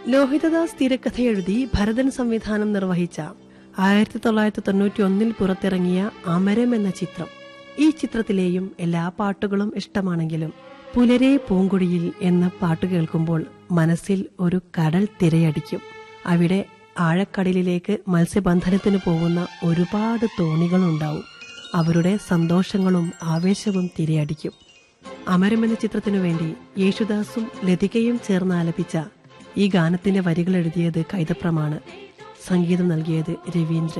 ലോഹിതദാസ് തിരക്കഥ എഴുതി ഭരതൻ സംവിധാനം നിർവഹിച്ച ആയിരത്തി തൊള്ളായിരത്തി തൊണ്ണൂറ്റി ഒന്നിൽ പുറത്തിറങ്ങിയ അമരം എന്ന ചിത്രം ഈ ചിത്രത്തിലെയും എല്ലാ പാട്ടുകളും ഇഷ്ടമാണെങ്കിലും പുലരെ പൂങ്കുടിയിൽ എന്ന പാട്ട് കേൾക്കുമ്പോൾ മനസ്സിൽ ഒരു കടൽ തിരയടിക്കും അവിടെ ആഴക്കടലിലേക്ക് മത്സ്യബന്ധനത്തിന് പോകുന്ന ഒരുപാട് തോണികളുണ്ടാവും അവരുടെ സന്തോഷങ്ങളും ആവേശവും തിരയടിക്കും അമരം എന്ന ചിത്രത്തിനു വേണ്ടി യേശുദാസും ലതികയും ചേർന്ന് ആലപിച്ച ഈ ഗാനത്തിന്റെ വരികൾ എഴുതിയത് കൈതപ്രമാണ് സംഗീതം നൽകിയത് രവീന്ദ്രൻ